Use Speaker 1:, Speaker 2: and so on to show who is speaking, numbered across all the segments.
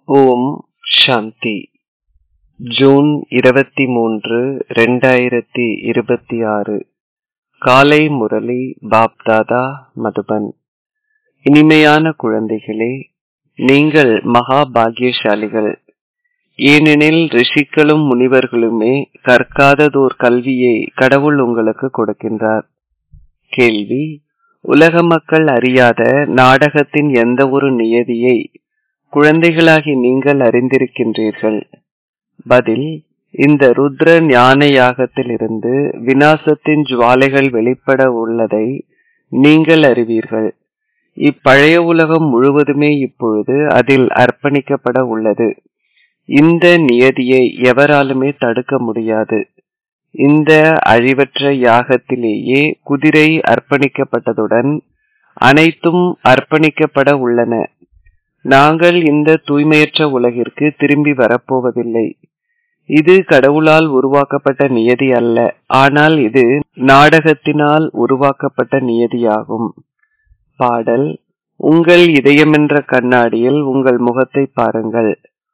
Speaker 1: ஓம் சாந்தி June இருபத்தி மூன்று ரெண்டாயிரத்தி இருபத்தி ஆறு காலை முரளி பாப்தாதா மதுபன் இனிமையான குழந்தைகளே நீங்கள் மகா பாக்கியசாலிகள் ஏனெனில் ரிஷிகளும் முனிவர்களுமே கற்காததோர் கல்வியை கடவுள் உங்களுக்கு கொடுக்கின்றார் கேள்வி உலக மக்கள் அறியாத நாடகத்தின் எந்த ஒரு நியதியை குழந்தைகளாகி நீங்கள் அறிந்திருக்கின்றீர்கள் பதில் இந்த ருத்ர ஞான யாகத்திலிருந்து வினாசத்தின் ஜுவாலைகள் வெளிப்பட உள்ளதை நீங்கள் அறிவீர்கள் இப்பழைய உலகம் முழுவதுமே இப்பொழுது அதில் அர்ப்பணிக்கப்பட உள்ளது இந்த நியதியை எவராலுமே தடுக்க முடியாது இந்த அழிவற்ற யாகத்திலேயே குதிரை அர்ப்பணிக்கப்பட்டதுடன் அனைத்தும் அர்ப்பணிக்கப்பட உள்ளன நாங்கள் இந்த தூய்மையற்ற உலகிற்கு திரும்பி வரப்போவதில்லை இது கடவுளால் உருவாக்கப்பட்ட நியதி அல்ல ஆனால் இது நாடகத்தினால் உருவாக்கப்பட்ட நியதியாகும் பாடல் உங்கள் இதயமென்ற கண்ணாடியில் உங்கள் முகத்தை பாருங்கள்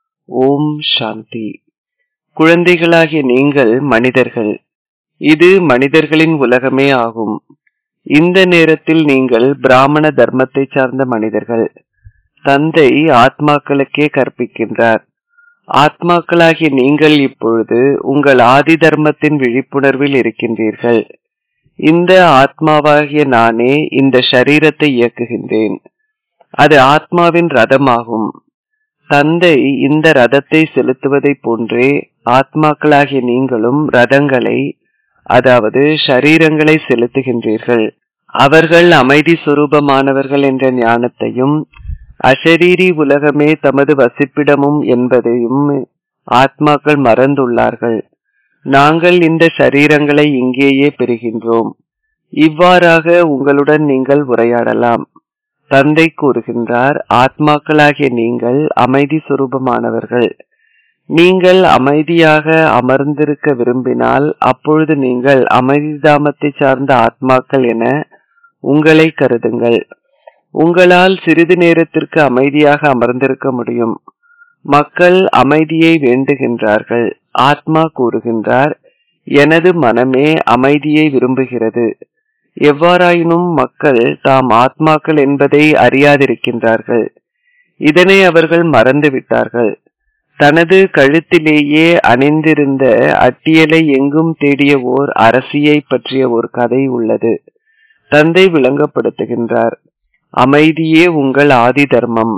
Speaker 1: ஓம் சாந்தி குழந்தைகளாகிய நீங்கள் மனிதர்கள் இது மனிதர்களின் உலகமே ஆகும் இந்த நேரத்தில் நீங்கள் பிராமண தர்மத்தை சார்ந்த மனிதர்கள் தந்தை ஆத்மாக்களுக்கே கற்பிக்கின்றார் ஆத்மாக்களாகிய நீங்கள் இப்பொழுது உங்கள் ஆதி தர்மத்தின் விழிப்புணர்வில் இருக்கின்றீர்கள் இந்த ஆத்மாவாகிய நானே இந்த சரீரத்தை இயக்குகின்றேன் அது ஆத்மாவின் ரதமாகும் தந்தை இந்த ரதத்தை செலுத்துவதை போன்றே ஆத்மாக்களாகிய நீங்களும் ரதங்களை அதாவது ஷரீரங்களை செலுத்துகின்றீர்கள் அவர்கள் அமைதி சுரூபமானவர்கள் என்ற ஞானத்தையும் அஷரீரி உலகமே தமது வசிப்பிடமும் என்பதையும் ஆத்மாக்கள் மறந்துள்ளார்கள் நாங்கள் இந்த சரீரங்களை இங்கேயே பெறுகின்றோம் இவ்வாறாக உங்களுடன் நீங்கள் உரையாடலாம் தந்தை கூறுகின்றார் ஆத்மாக்களாகிய நீங்கள் அமைதி சுரூபமானவர்கள் நீங்கள் அமைதியாக அமர்ந்திருக்க விரும்பினால் அப்பொழுது நீங்கள் அமைதிதாமத்தை சார்ந்த ஆத்மாக்கள் என உங்களை கருதுங்கள் உங்களால் சிறிது நேரத்திற்கு அமைதியாக அமர்ந்திருக்க முடியும் மக்கள் அமைதியை வேண்டுகின்றார்கள் ஆத்மா கூறுகின்றார் எனது மனமே அமைதியை விரும்புகிறது எவ்வாறாயினும் மக்கள் தாம் ஆத்மாக்கள் என்பதை அறியாதிருக்கின்றார்கள் இதனை அவர்கள் மறந்துவிட்டார்கள் தனது கழுத்திலேயே அணிந்திருந்த அட்டியலை எங்கும் தேடிய ஓர் அரசியை பற்றிய ஒரு கதை உள்ளது தந்தை விளங்கப்படுத்துகின்றார் அமைதியே உங்கள் ஆதி தர்மம்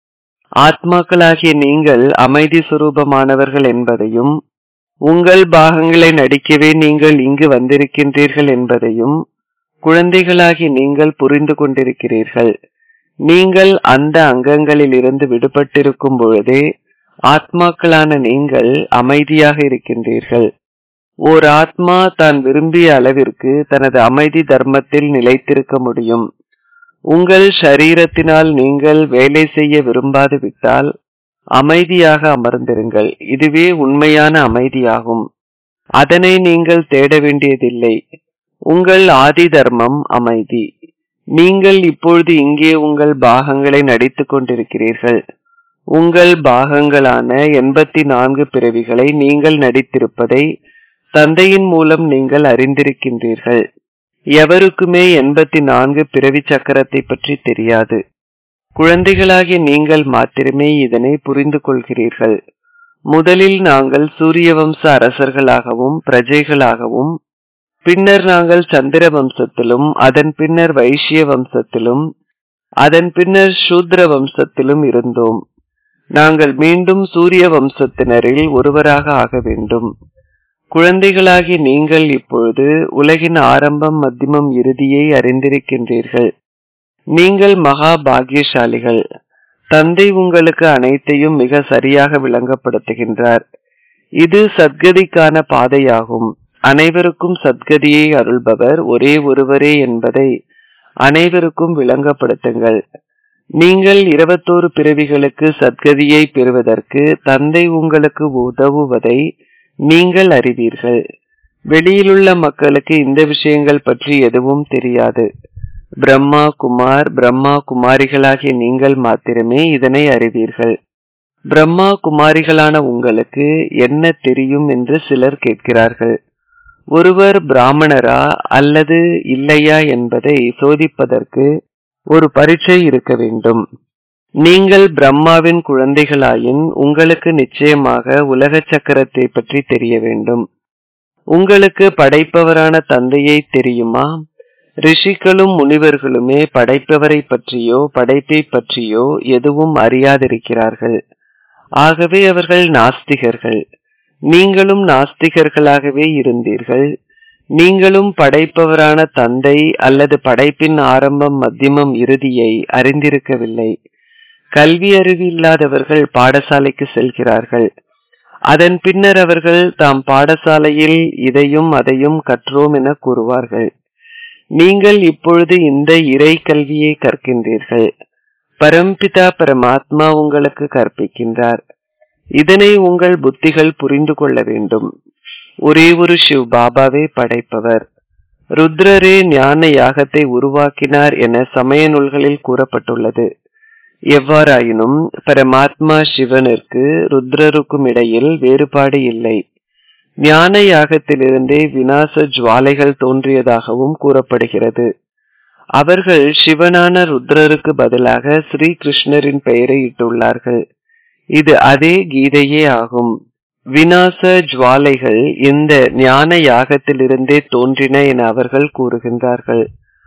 Speaker 1: ஆத்மாக்களாகிய நீங்கள் அமைதி சுரூபமானவர்கள் என்பதையும் உங்கள் பாகங்களை நடிக்கவே நீங்கள் இங்கு வந்திருக்கின்றீர்கள் என்பதையும் குழந்தைகளாகி நீங்கள் புரிந்து கொண்டிருக்கிறீர்கள் நீங்கள் அந்த அங்கங்களில் இருந்து விடுபட்டிருக்கும் பொழுதே ஆத்மாக்களான நீங்கள் அமைதியாக இருக்கின்றீர்கள் ஓர் ஆத்மா தான் விரும்பிய அளவிற்கு தனது அமைதி தர்மத்தில் நிலைத்திருக்க முடியும் உங்கள் ஷரீரத்தினால் நீங்கள் வேலை செய்ய விரும்பாது விட்டால் அமைதியாக அமர்ந்திருங்கள் இதுவே உண்மையான அமைதியாகும் அதனை நீங்கள் தேட வேண்டியதில்லை உங்கள் ஆதி தர்மம் அமைதி நீங்கள் இப்பொழுது இங்கே உங்கள் பாகங்களை நடித்துக் கொண்டிருக்கிறீர்கள் உங்கள் பாகங்களான எண்பத்தி நான்கு பிறவிகளை நீங்கள் நடித்திருப்பதை தந்தையின் மூலம் நீங்கள் அறிந்திருக்கின்றீர்கள் எவருக்குமே எண்பத்தி நான்கு பிறவி சக்கரத்தை பற்றி தெரியாது குழந்தைகளாகிய நீங்கள் மாத்திரமே இதனை புரிந்து கொள்கிறீர்கள் முதலில் நாங்கள் சூரிய வம்ச அரசர்களாகவும் பிரஜைகளாகவும் பின்னர் நாங்கள் சந்திர வம்சத்திலும் அதன் பின்னர் வைஷ்ய வம்சத்திலும் அதன் பின்னர் சூத்ர வம்சத்திலும் இருந்தோம் நாங்கள் மீண்டும் சூரிய வம்சத்தினரில் ஒருவராக ஆக வேண்டும் குழந்தைகளாகி நீங்கள் இப்பொழுது உலகின் ஆரம்பம் மத்தியமம் இறுதியை அறிந்திருக்கின்றீர்கள் நீங்கள் மகா பாக்கியசாலிகள் தந்தை உங்களுக்கு அனைத்தையும் மிக சரியாக விளங்கப்படுத்துகின்றார் இது சத்கதிக்கான பாதையாகும் அனைவருக்கும் சத்கதியை அருள்பவர் ஒரே ஒருவரே என்பதை அனைவருக்கும் விளங்கப்படுத்துங்கள் நீங்கள் இருபத்தோரு பிறவிகளுக்கு சத்கதியை பெறுவதற்கு தந்தை உங்களுக்கு உதவுவதை நீங்கள் அறிவீர்கள் வெளியிலுள்ள மக்களுக்கு இந்த விஷயங்கள் பற்றி எதுவும் தெரியாது பிரம்மா குமார் பிரம்மா குமாரிகளாகிய நீங்கள் மாத்திரமே இதனை அறிவீர்கள் பிரம்மா குமாரிகளான உங்களுக்கு என்ன தெரியும் என்று சிலர் கேட்கிறார்கள் ஒருவர் பிராமணரா அல்லது இல்லையா என்பதை சோதிப்பதற்கு ஒரு பரீட்சை இருக்க வேண்டும் நீங்கள் பிரம்மாவின் குழந்தைகளாயின் உங்களுக்கு நிச்சயமாக உலக சக்கரத்தை பற்றி தெரிய வேண்டும் உங்களுக்கு படைப்பவரான தந்தையை தெரியுமா ரிஷிகளும் முனிவர்களுமே படைப்பவரை பற்றியோ படைப்பை பற்றியோ எதுவும் அறியாதிருக்கிறார்கள் ஆகவே அவர்கள் நாஸ்திகர்கள் நீங்களும் நாஸ்திகர்களாகவே இருந்தீர்கள் நீங்களும் படைப்பவரான தந்தை அல்லது படைப்பின் ஆரம்பம் மத்தியமம் இறுதியை அறிந்திருக்கவில்லை கல்வி அறிவு இல்லாதவர்கள் பாடசாலைக்கு செல்கிறார்கள் அதன் பின்னர் அவர்கள் தாம் பாடசாலையில் இதையும் அதையும் கற்றோம் என கூறுவார்கள் நீங்கள் இப்பொழுது இந்த இறை கல்வியை கற்கின்றீர்கள் பரம்பிதா பரமாத்மா உங்களுக்கு கற்பிக்கின்றார் இதனை உங்கள் புத்திகள் புரிந்து கொள்ள வேண்டும் ஒரே ஒரு சிவ் பாபாவே படைப்பவர் ருத்ரரே ஞான யாகத்தை உருவாக்கினார் என சமய நூல்களில் கூறப்பட்டுள்ளது எவ்வாறாயினும் பரமாத்மா சிவனிற்கு ருத்ரருக்கும் இடையில் வேறுபாடு இல்லை ஞான யாகத்திலிருந்தே விநாச ஜுவாலைகள் தோன்றியதாகவும் கூறப்படுகிறது அவர்கள் சிவனான ருத்ரருக்கு பதிலாக ஸ்ரீ கிருஷ்ணரின் பெயரை இட்டுள்ளார்கள் இது அதே கீதையே ஆகும் விநாச ஜுவாலைகள் இந்த ஞான யாகத்திலிருந்தே தோன்றின என அவர்கள் கூறுகின்றார்கள்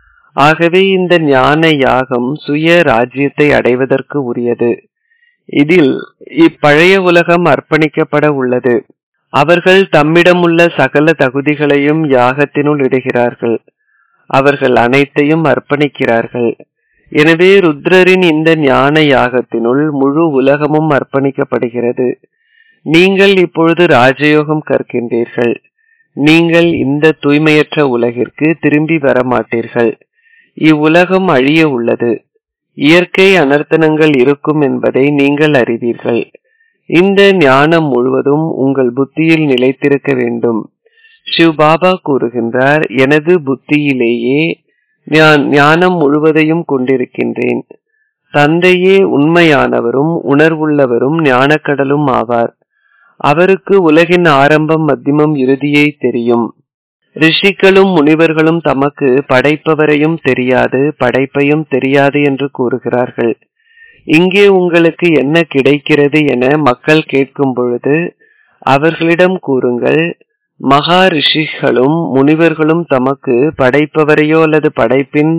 Speaker 1: ஆகவே இந்த ஞான யாகம் சுய ராஜ்யத்தை அடைவதற்கு உரியது இதில் இப்பழைய உலகம் அர்ப்பணிக்கப்பட உள்ளது அவர்கள் தம்மிடமுள்ள சகல தகுதிகளையும் யாகத்தினுள் இடுகிறார்கள் அவர்கள் அனைத்தையும் அர்ப்பணிக்கிறார்கள் எனவே ருத்ரரின் இந்த ஞான யாகத்தினுள் முழு உலகமும் அர்ப்பணிக்கப்படுகிறது நீங்கள் இப்பொழுது ராஜயோகம் கற்கின்றீர்கள் நீங்கள் இந்த தூய்மையற்ற உலகிற்கு திரும்பி வர மாட்டீர்கள் இவ்வுலகம் அழிய உள்ளது இயற்கை அனர்த்தனங்கள் இருக்கும் என்பதை நீங்கள் அறிவீர்கள் இந்த ஞானம் முழுவதும் உங்கள் புத்தியில் நிலைத்திருக்க வேண்டும் சிவ் பாபா கூறுகின்றார் எனது புத்தியிலேயே நான் ஞானம் முழுவதையும் கொண்டிருக்கின்றேன் தந்தையே உண்மையானவரும் உணர்வுள்ளவரும் ஞானக்கடலும் ஆவார் அவருக்கு உலகின் ஆரம்பம் மத்தியமம் இறுதியை தெரியும் ரிஷிகளும் முனிவர்களும் தமக்கு படைப்பவரையும் தெரியாது படைப்பையும் தெரியாது என்று கூறுகிறார்கள் இங்கே உங்களுக்கு என்ன கிடைக்கிறது என மக்கள் கேட்கும் பொழுது அவர்களிடம் கூறுங்கள் மகா ரிஷிகளும் முனிவர்களும் தமக்கு படைப்பவரையோ அல்லது படைப்பின்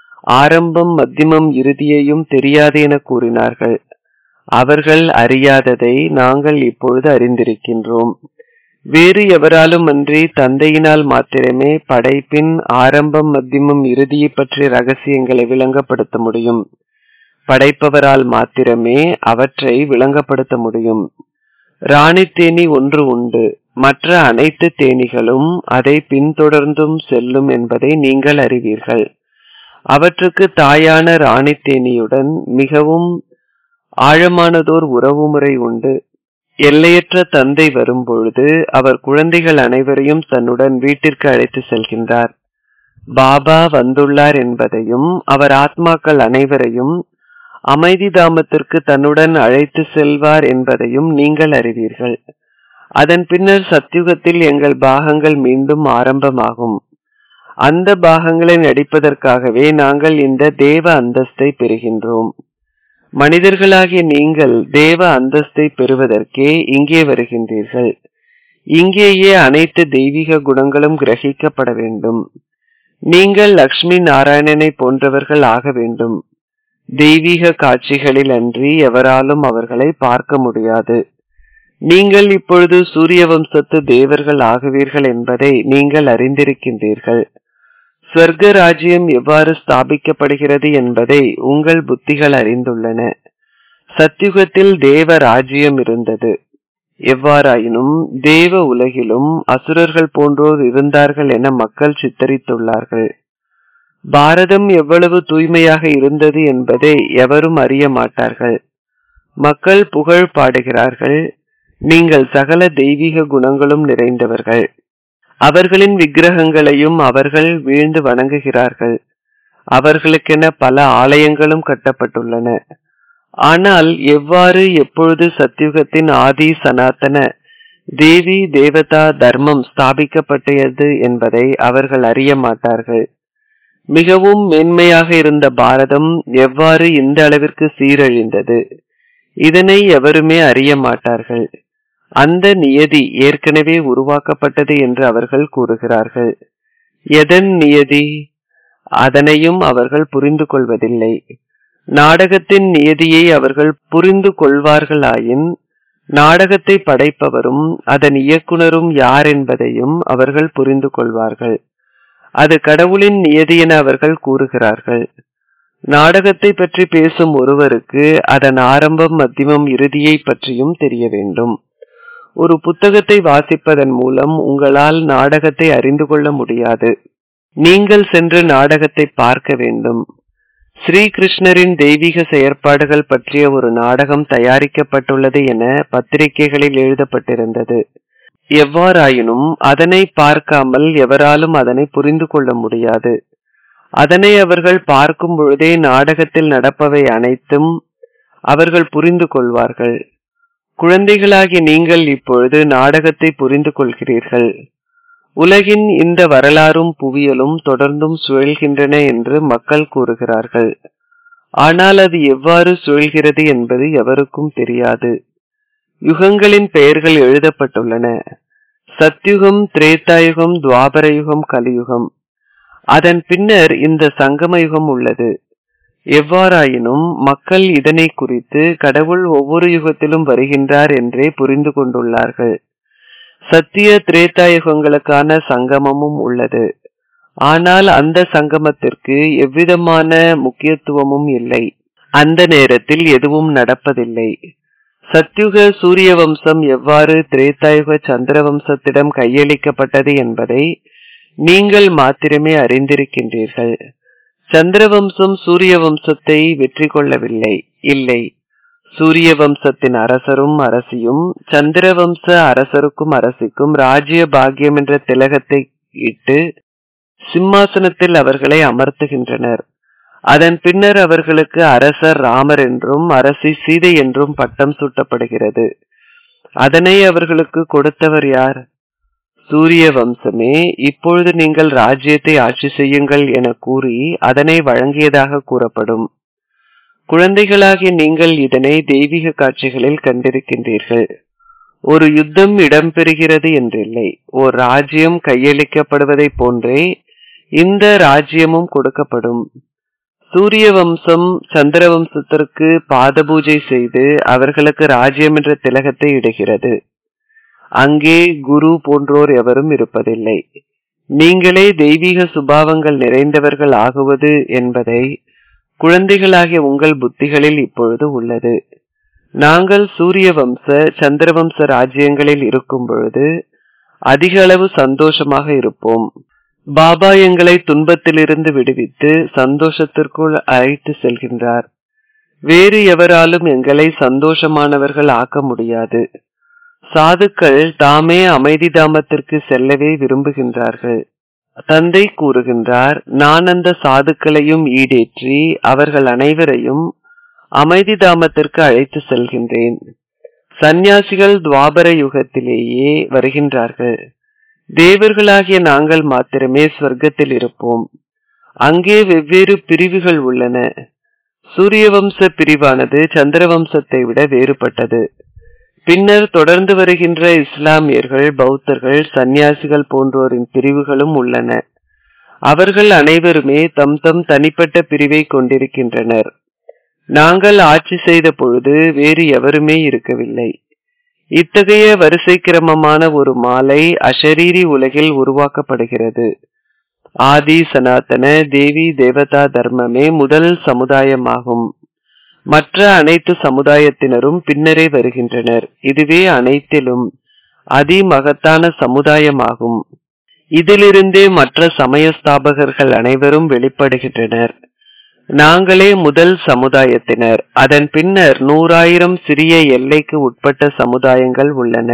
Speaker 1: ஆரம்பம் மத்தியமம் இறுதியையும் தெரியாது என கூறினார்கள் அவர்கள் அறியாததை நாங்கள் இப்பொழுது அறிந்திருக்கின்றோம் வேறு எவராலும் அன்றி தந்தையினால் மாத்திரமே படைப்பின் ஆரம்பம் மத்தியமம் இறுதியை பற்றிய ரகசியங்களை விளங்கப்படுத்த முடியும் படைப்பவரால் மாத்திரமே அவற்றை விளங்கப்படுத்த முடியும் ராணி தேனி ஒன்று உண்டு மற்ற அனைத்து தேனீகளும் அதை பின்தொடர்ந்தும் செல்லும் என்பதை நீங்கள் அறிவீர்கள் அவற்றுக்கு தாயான ராணி தேனியுடன் மிகவும் ஆழமானதோர் உறவுமுறை உண்டு எல்லையற்ற தந்தை வரும்பொழுது அவர் குழந்தைகள் அனைவரையும் தன்னுடன் வீட்டிற்கு அழைத்து செல்கின்றார் பாபா வந்துள்ளார் என்பதையும் அவர் ஆத்மாக்கள் அனைவரையும் அமைதி தாமத்திற்கு தன்னுடன் அழைத்து செல்வார் என்பதையும் நீங்கள் அறிவீர்கள் அதன் பின்னர் சத்தியுகத்தில் எங்கள் பாகங்கள் மீண்டும் ஆரம்பமாகும் அந்த பாகங்களை நடிப்பதற்காகவே நாங்கள் இந்த தேவ அந்தஸ்தை பெறுகின்றோம் மனிதர்களாகிய நீங்கள் தேவ அந்தஸ்தை பெறுவதற்கே இங்கே வருகின்றீர்கள் இங்கேயே அனைத்து தெய்வீக குணங்களும் கிரகிக்கப்பட வேண்டும் நீங்கள் லக்ஷ்மி நாராயணனை போன்றவர்கள் ஆக வேண்டும் தெய்வீக காட்சிகளில் அன்றி எவராலும் அவர்களை பார்க்க முடியாது நீங்கள் இப்பொழுது சூரிய வம்சத்து தேவர்கள் ஆகுவீர்கள் என்பதை நீங்கள் அறிந்திருக்கின்றீர்கள் சொர்க்க ராஜ்யம் எவ்வாறு ஸ்தாபிக்கப்படுகிறது என்பதை உங்கள் புத்திகள் அறிந்துள்ளன சத்தியுகத்தில் தேவ ராஜ்யம் இருந்தது எவ்வாறாயினும் தேவ உலகிலும் அசுரர்கள் போன்றோர் இருந்தார்கள் என மக்கள் சித்தரித்துள்ளார்கள் பாரதம் எவ்வளவு தூய்மையாக இருந்தது என்பதை எவரும் அறிய மாட்டார்கள் மக்கள் புகழ் பாடுகிறார்கள் நீங்கள் சகல தெய்வீக குணங்களும் நிறைந்தவர்கள் அவர்களின் விக்கிரகங்களையும் அவர்கள் வீழ்ந்து வணங்குகிறார்கள் அவர்களுக்கென பல ஆலயங்களும் கட்டப்பட்டுள்ளன ஆனால் எவ்வாறு எப்பொழுது சத்யுகத்தின் ஆதி சனாதன தேவி தேவதா தர்மம் ஸ்தாபிக்கப்பட்டது என்பதை அவர்கள் அறிய மாட்டார்கள் மிகவும் மேன்மையாக இருந்த பாரதம் எவ்வாறு இந்த அளவிற்கு சீரழிந்தது இதனை எவருமே அறிய மாட்டார்கள் அந்த நியதி ஏற்கனவே உருவாக்கப்பட்டது என்று அவர்கள் கூறுகிறார்கள் எதன் நியதி அதனையும் அவர்கள் புரிந்து கொள்வதில்லை நாடகத்தின் நியதியை அவர்கள் புரிந்து கொள்வார்களாயின் நாடகத்தை படைப்பவரும் அதன் இயக்குனரும் யார் என்பதையும் அவர்கள் புரிந்து கொள்வார்கள் அது கடவுளின் நியதி என அவர்கள் கூறுகிறார்கள் நாடகத்தை பற்றி பேசும் ஒருவருக்கு அதன் ஆரம்பம் மத்தியமம் இறுதியை பற்றியும் தெரிய வேண்டும் ஒரு புத்தகத்தை வாசிப்பதன் மூலம் உங்களால் நாடகத்தை அறிந்து கொள்ள முடியாது நீங்கள் சென்று நாடகத்தை பார்க்க வேண்டும் ஸ்ரீகிருஷ்ணரின் தெய்வீக செயற்பாடுகள் பற்றிய ஒரு நாடகம் தயாரிக்கப்பட்டுள்ளது என பத்திரிகைகளில் எழுதப்பட்டிருந்தது எவ்வாறாயினும் அதனை பார்க்காமல் எவராலும் அதனை புரிந்து கொள்ள முடியாது அதனை அவர்கள் பார்க்கும் பொழுதே நாடகத்தில் நடப்பவை அனைத்தும் அவர்கள் புரிந்து கொள்வார்கள் குழந்தைகளாகி நீங்கள் இப்பொழுது நாடகத்தை புரிந்து கொள்கிறீர்கள் உலகின் இந்த வரலாறும் புவியலும் தொடர்ந்தும் சுழல்கின்றன என்று மக்கள் கூறுகிறார்கள் ஆனால் அது எவ்வாறு சுழல்கிறது என்பது எவருக்கும் தெரியாது யுகங்களின் பெயர்கள் எழுதப்பட்டுள்ளன சத்யுகம் திரேதாயுகம் துவாபர யுகம் கலியுகம் அதன் பின்னர் இந்த சங்கம யுகம் உள்ளது எவ்வாறாயினும் மக்கள் இதனை குறித்து கடவுள் ஒவ்வொரு யுகத்திலும் வருகின்றார் என்றே புரிந்து கொண்டுள்ளார்கள் சத்திய திரேதாயுகங்களுக்கான சங்கமமும் உள்ளது ஆனால் அந்த சங்கமத்திற்கு எவ்விதமான முக்கியத்துவமும் இல்லை அந்த நேரத்தில் எதுவும் நடப்பதில்லை சத்யுக சூரிய வம்சம் எவ்வாறு திரேதாயுக சந்திர வம்சத்திடம் கையளிக்கப்பட்டது என்பதை நீங்கள் மாத்திரமே அறிந்திருக்கின்றீர்கள் சந்திர வம்சம் சூரிய வம்சத்தை வெற்றி கொள்ளவில்லை இல்லை சூரிய வம்சத்தின் அரசரும் அரசியும் சந்திர வம்ச அரசருக்கும் அரசிக்கும் ராஜ்ய பாக்கியம் என்ற திலகத்தை இட்டு சிம்மாசனத்தில் அவர்களை அமர்த்துகின்றனர் அதன் பின்னர் அவர்களுக்கு அரசர் ராமர் என்றும் அரசி சீதை என்றும் பட்டம் சூட்டப்படுகிறது அதனை அவர்களுக்கு கொடுத்தவர் யார் சூரிய வம்சமே இப்பொழுது நீங்கள் ராஜ்யத்தை ஆட்சி செய்யுங்கள் என கூறி அதனை வழங்கியதாக கூறப்படும் குழந்தைகளாகிய நீங்கள் இதனை தெய்வீக காட்சிகளில் கண்டிருக்கின்றீர்கள் ஒரு யுத்தம் இடம்பெறுகிறது என்றில்லை ஓர் ராஜ்யம் கையளிக்கப்படுவதை போன்றே இந்த ராஜ்யமும் கொடுக்கப்படும் சூரிய வம்சம் சந்திர வம்சத்திற்கு பாத பூஜை செய்து அவர்களுக்கு ராஜ்யம் என்ற திலகத்தை இடுகிறது அங்கே குரு போன்றோர் எவரும் இருப்பதில்லை நீங்களே தெய்வீக சுபாவங்கள் நிறைந்தவர்கள் ஆகுவது என்பதை குழந்தைகளாகிய உங்கள் புத்திகளில் இப்பொழுது உள்ளது நாங்கள் சூரிய வம்ச சந்திரவம்ச ராஜ்யங்களில் இருக்கும் பொழுது அதிக அளவு சந்தோஷமாக இருப்போம் பாபா எங்களை துன்பத்திலிருந்து விடுவித்து சந்தோஷத்திற்குள் அழைத்து செல்கின்றார் வேறு எவராலும் எங்களை சந்தோஷமானவர்கள் ஆக்க முடியாது சாதுக்கள் தாமே அமைதி தாமத்திற்கு செல்லவே விரும்புகின்றார்கள் தந்தை கூறுகின்றார் நான் அந்த சாதுக்களையும் ஈடேற்றி அவர்கள் அனைவரையும் அமைதி தாமத்திற்கு அழைத்து செல்கின்றேன் சந்நியாசிகள் துவாபர யுகத்திலேயே வருகின்றார்கள் தேவர்களாகிய நாங்கள் மாத்திரமே ஸ்வர்க்கத்தில் இருப்போம் அங்கே வெவ்வேறு பிரிவுகள் உள்ளன சூரிய வம்ச பிரிவானது சந்திர வம்சத்தை விட வேறுபட்டது பின்னர் தொடர்ந்து வருகின்ற இஸ்லாமியர்கள் பௌத்தர்கள் சந்நியாசிகள் போன்றோரின் பிரிவுகளும் உள்ளன அவர்கள் அனைவருமே தம் தம் தனிப்பட்ட பிரிவை கொண்டிருக்கின்றனர் நாங்கள் ஆட்சி செய்த பொழுது வேறு எவருமே இருக்கவில்லை இத்தகைய வரிசை கிரமமான ஒரு மாலை அஷரீரி உலகில் உருவாக்கப்படுகிறது ஆதி சனாதன தேவி தேவதா தர்மமே முதல் சமுதாயமாகும் மற்ற அனைத்து சமுதாயத்தினரும் பின்னரே வருகின்றனர் இதுவே அனைத்திலும் அதிமகத்தான சமுதாயமாகும் இதிலிருந்தே மற்ற சமய ஸ்தாபகர்கள் அனைவரும் வெளிப்படுகின்றனர் நாங்களே முதல் சமுதாயத்தினர் அதன் பின்னர் நூறாயிரம் சிறிய எல்லைக்கு உட்பட்ட சமுதாயங்கள் உள்ளன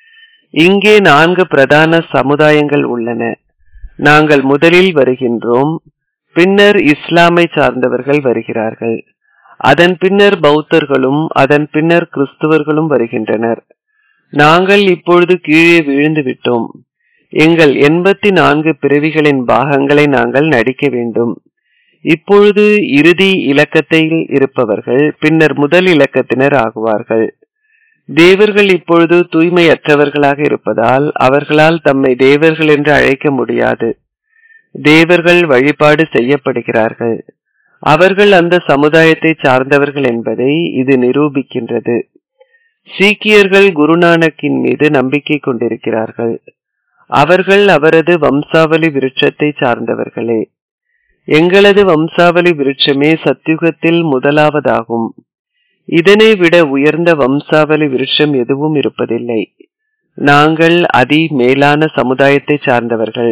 Speaker 1: இங்கே நான்கு பிரதான சமுதாயங்கள் உள்ளன நாங்கள் முதலில் வருகின்றோம் பின்னர் இஸ்லாமை சார்ந்தவர்கள் வருகிறார்கள் அதன் பின்னர் பௌத்தர்களும் அதன் பின்னர் கிறிஸ்துவர்களும் வருகின்றனர் நாங்கள் இப்பொழுது கீழே விழுந்து விட்டோம் எங்கள் எண்பத்தி நான்கு பிறவிகளின் பாகங்களை நாங்கள் நடிக்க வேண்டும் இப்பொழுது இறுதி இலக்கத்தில் இருப்பவர்கள் பின்னர் முதல் இலக்கத்தினர் ஆகுவார்கள் தேவர்கள் இப்பொழுது தூய்மையற்றவர்களாக இருப்பதால் அவர்களால் தம்மை தேவர்கள் என்று அழைக்க முடியாது தேவர்கள் வழிபாடு செய்யப்படுகிறார்கள் அவர்கள் அந்த சமுதாயத்தை சார்ந்தவர்கள் என்பதை இது நிரூபிக்கின்றது சீக்கியர்கள் குருநானக்கின் மீது நம்பிக்கை கொண்டிருக்கிறார்கள் அவர்கள் அவரது வம்சாவளி விருட்சத்தை சார்ந்தவர்களே எங்களது வம்சாவளி விருட்சமே சத்யுகத்தில் முதலாவதாகும் இதனை விட உயர்ந்த வம்சாவளி விருட்சம் எதுவும் இருப்பதில்லை நாங்கள் அதி மேலான சமுதாயத்தை சார்ந்தவர்கள்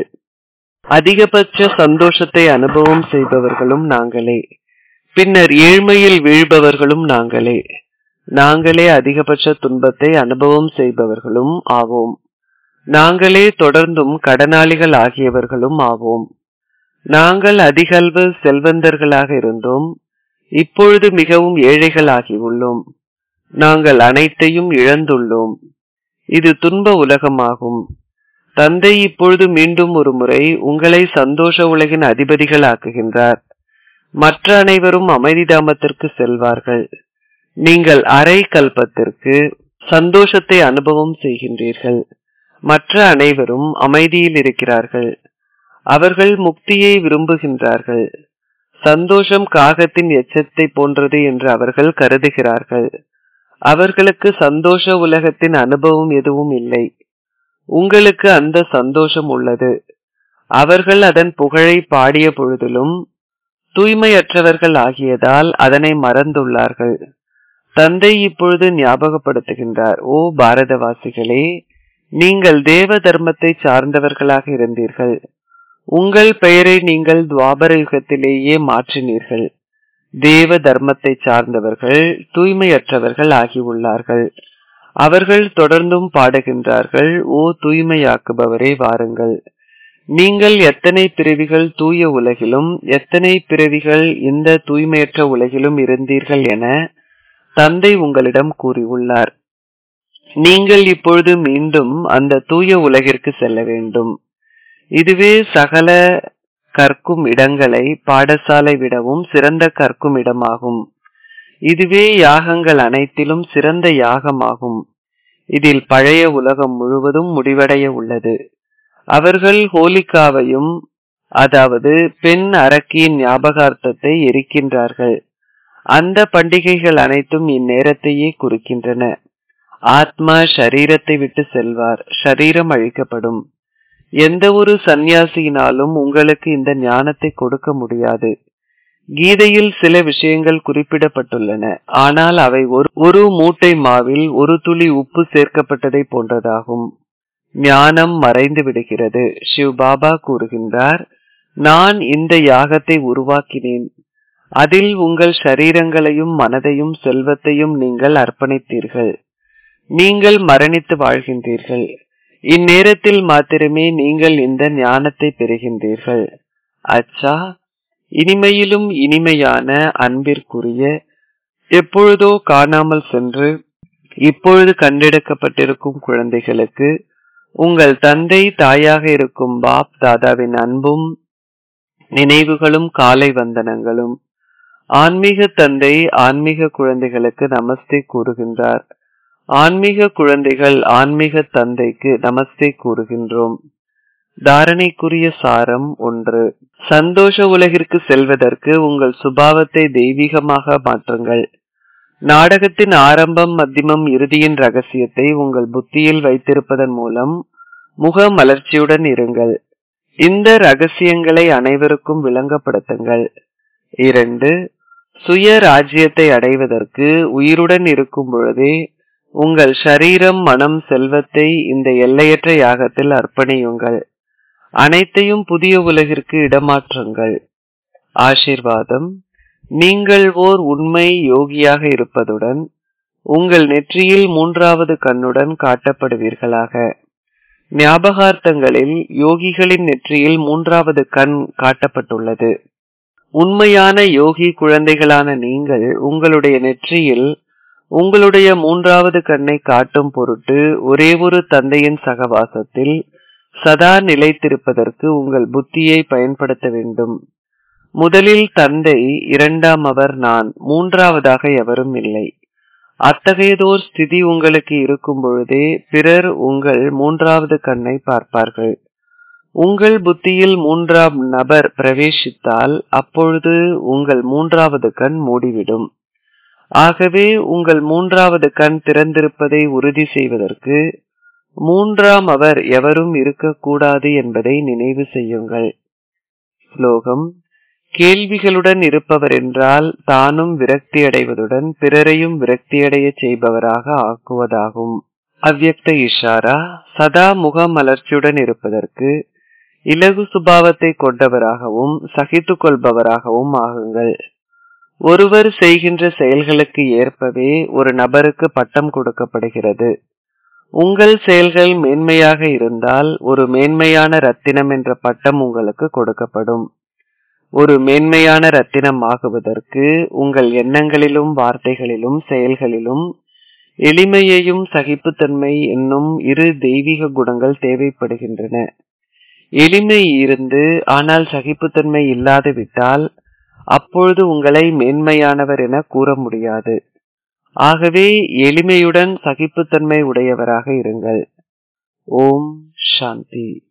Speaker 1: அதிகபட்ச சந்தோஷத்தை அனுபவம் செய்பவர்களும் நாங்களே பின்னர் ஏழ்மையில் வீழ்பவர்களும் நாங்களே நாங்களே அதிகபட்ச துன்பத்தை அனுபவம் செய்பவர்களும் ஆவோம் நாங்களே தொடர்ந்தும் கடனாளிகள் ஆகியவர்களும் ஆவோம் நாங்கள் அதிகளவு செல்வந்தர்களாக இருந்தோம் இப்பொழுது மிகவும் ஏழைகள் ஆகியுள்ளோம் நாங்கள் அனைத்தையும் இழந்துள்ளோம் இது துன்ப உலகமாகும் தந்தை இப்பொழுது மீண்டும் ஒரு முறை உங்களை சந்தோஷ உலகின் அதிபதிகள் ஆக்குகின்றார் மற்ற அனைவரும் அமைதி தாமத்திற்கு செல்வார்கள் நீங்கள் அரை கல்பத்திற்கு சந்தோஷத்தை அனுபவம் செய்கின்றீர்கள் மற்ற அனைவரும் அமைதியில் இருக்கிறார்கள் அவர்கள் முக்தியை விரும்புகின்றார்கள் சந்தோஷம் காகத்தின் எச்சத்தை போன்றது என்று அவர்கள் கருதுகிறார்கள் அவர்களுக்கு சந்தோஷ உலகத்தின் அனுபவம் எதுவும் இல்லை உங்களுக்கு அந்த சந்தோஷம் உள்ளது அவர்கள் அதன் புகழை பாடிய பொழுதிலும் தூய்மையற்றவர்கள் ஆகியதால் அதனை மறந்துள்ளார்கள் தந்தை இப்பொழுது ஞாபகப்படுத்துகின்றார் ஓ பாரதவாசிகளே நீங்கள் தேவ தர்மத்தை சார்ந்தவர்களாக இருந்தீர்கள் உங்கள் பெயரை நீங்கள் துவாபர யுகத்திலேயே மாற்றினீர்கள் தேவ தர்மத்தை சார்ந்தவர்கள் தூய்மையற்றவர்கள் ஆகியுள்ளார்கள் அவர்கள் தொடர்ந்தும் பாடுகின்றார்கள் ஓ தூய்மையாக்குபவரே வாருங்கள் நீங்கள் எத்தனை பிறவிகள் தூய உலகிலும் எத்தனை பிறவிகள் இந்த தூய்மையற்ற உலகிலும் இருந்தீர்கள் என தந்தை உங்களிடம் கூறியுள்ளார் நீங்கள் இப்பொழுது மீண்டும் அந்த தூய உலகிற்கு செல்ல வேண்டும் இதுவே சகல கற்கும் இடங்களை பாடசாலை விடவும் சிறந்த கற்கும் இடமாகும் இதுவே யாகங்கள் அனைத்திலும் சிறந்த யாகமாகும் இதில் பழைய உலகம் முழுவதும் முடிவடைய உள்ளது அவர்கள் ஹோலிகாவையும் அதாவது பெண் அரக்கியின் ஞாபகார்த்தத்தை எரிக்கின்றார்கள் அந்த பண்டிகைகள் அனைத்தும் இந்நேரத்தையே குறிக்கின்றன ஆத்மா ஷரீரத்தை விட்டு செல்வார் ஷரீரம் அழிக்கப்படும் எந்த ஒரு சந்நியாசியினாலும் உங்களுக்கு இந்த ஞானத்தை கொடுக்க முடியாது கீதையில் சில விஷயங்கள் குறிப்பிடப்பட்டுள்ளன ஆனால் அவை ஒரு ஒரு மூட்டை மாவில் ஒரு துளி உப்பு சேர்க்கப்பட்டதை போன்றதாகும் ஞானம் மறைந்து விடுகிறது சிவ் பாபா கூறுகின்றார் நான் இந்த யாகத்தை உருவாக்கினேன் அதில் உங்கள் சரீரங்களையும் மனதையும் செல்வத்தையும் நீங்கள் அர்ப்பணித்தீர்கள் நீங்கள் மரணித்து வாழ்கின்றீர்கள் இந்நேரத்தில் மாத்திரமே நீங்கள் இந்த ஞானத்தை பெறுகின்றீர்கள் அச்சா இனிமையிலும் இனிமையான அன்பிற்குரிய எப்பொழுதோ காணாமல் சென்று இப்பொழுது கண்டெடுக்கப்பட்டிருக்கும் குழந்தைகளுக்கு உங்கள் தந்தை தாயாக இருக்கும் பாப் தாதாவின் அன்பும் நினைவுகளும் காலை வந்தனங்களும் ஆன்மீக தந்தை ஆன்மீக குழந்தைகளுக்கு நமஸ்தே கூறுகின்றார் ஆன்மீக குழந்தைகள் ஆன்மீக தந்தைக்கு நமஸ்தே கூறுகின்றோம் தாரணைக்குரிய சாரம் ஒன்று சந்தோஷ உலகிற்கு செல்வதற்கு உங்கள் சுபாவத்தை தெய்வீகமாக மாற்றுங்கள் நாடகத்தின் ஆரம்பம் மத்தியமம் இறுதியின் ரகசியத்தை உங்கள் புத்தியில் வைத்திருப்பதன் மூலம் முக மலர்ச்சியுடன் இருங்கள் இந்த ரகசியங்களை அனைவருக்கும் விளங்கப்படுத்துங்கள் இரண்டு சுய ராஜ்யத்தை அடைவதற்கு உயிருடன் இருக்கும் பொழுதே உங்கள் சரீரம் மனம் செல்வத்தை இந்த எல்லையற்ற யாகத்தில் அர்ப்பணியுங்கள் அனைத்தையும் புதிய உலகிற்கு இடமாற்றுங்கள் ஆசிர்வாதம் நீங்கள் ஓர் உண்மை யோகியாக இருப்பதுடன் உங்கள் நெற்றியில் மூன்றாவது கண்ணுடன் காட்டப்படுவீர்களாக ஞாபகார்த்தங்களில் யோகிகளின் நெற்றியில் மூன்றாவது கண் காட்டப்பட்டுள்ளது உண்மையான யோகி குழந்தைகளான நீங்கள் உங்களுடைய நெற்றியில் உங்களுடைய மூன்றாவது கண்ணை காட்டும் பொருட்டு ஒரே ஒரு தந்தையின் சகவாசத்தில் சதா நிலைத்திருப்பதற்கு உங்கள் புத்தியை பயன்படுத்த வேண்டும் முதலில் தந்தை இரண்டாம் அவர் நான் மூன்றாவதாக எவரும் இல்லை அத்தகையதோர் ஸ்திதி உங்களுக்கு இருக்கும் பொழுதே பிறர் உங்கள் மூன்றாவது கண்ணை பார்ப்பார்கள் உங்கள் புத்தியில் மூன்றாம் நபர் பிரவேசித்தால் அப்பொழுது உங்கள் மூன்றாவது கண் மூடிவிடும் ஆகவே உங்கள் மூன்றாவது கண் திறந்திருப்பதை உறுதி செய்வதற்கு மூன்றாம் அவர் எவரும் இருக்கக்கூடாது என்பதை நினைவு செய்யுங்கள் ஸ்லோகம் கேள்விகளுடன் இருப்பவர் என்றால் தானும் விரக்தி அடைவதுடன் பிறரையும் விரக்தியடைய செய்பவராக ஆக்குவதாகும் அவ்யக்த இஷாரா சதா முகமலர்ச்சியுடன் இருப்பதற்கு இலகு சுபாவத்தை கொண்டவராகவும் சகித்து கொள்பவராகவும் ஆகுங்கள் ஒருவர் செய்கின்ற செயல்களுக்கு ஏற்பவே ஒரு நபருக்கு பட்டம் கொடுக்கப்படுகிறது உங்கள் செயல்கள் மேன்மையாக இருந்தால் ஒரு மேன்மையான ரத்தினம் என்ற பட்டம் உங்களுக்கு கொடுக்கப்படும் ஒரு மேன்மையான ரத்தினம் ஆகுவதற்கு உங்கள் எண்ணங்களிலும் வார்த்தைகளிலும் செயல்களிலும் எளிமையையும் சகிப்புத்தன்மை என்னும் இரு தெய்வீக குணங்கள் தேவைப்படுகின்றன எளிமை இருந்து ஆனால் சகிப்புத்தன்மை இல்லாது விட்டால் அப்பொழுது உங்களை மேன்மையானவர் என கூற முடியாது ஆகவே எளிமையுடன் சகிப்புத்தன்மை உடையவராக இருங்கள் ஓம் சாந்தி